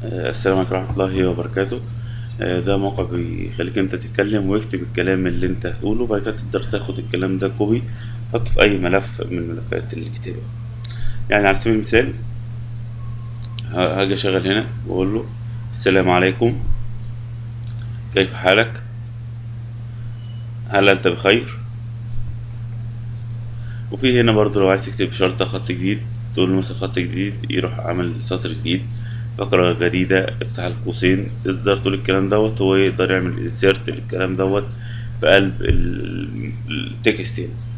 آه، السلام عليكم ورحمة الله وبركاته آه، ده موقع بيخليك انت تتكلم ويكتب الكلام اللي انت هتقوله وبعد كده تقدر تاخد الكلام ده كوبي تحطه في اي ملف من ملفات الكتابة يعني على سبيل المثال ه- هاجي اشغل هنا واقول له السلام عليكم كيف حالك هل انت بخير وفي هنا برضو لو عايز تكتب شرطة خط جديد تقول له مثلا خط جديد يروح عامل سطر جديد فقرة جديدة افتح القوسين تقدر تقول الكلام دوت هو يقدر يعمل انسيرت للكلام دوت في قلب ال- التكست هنا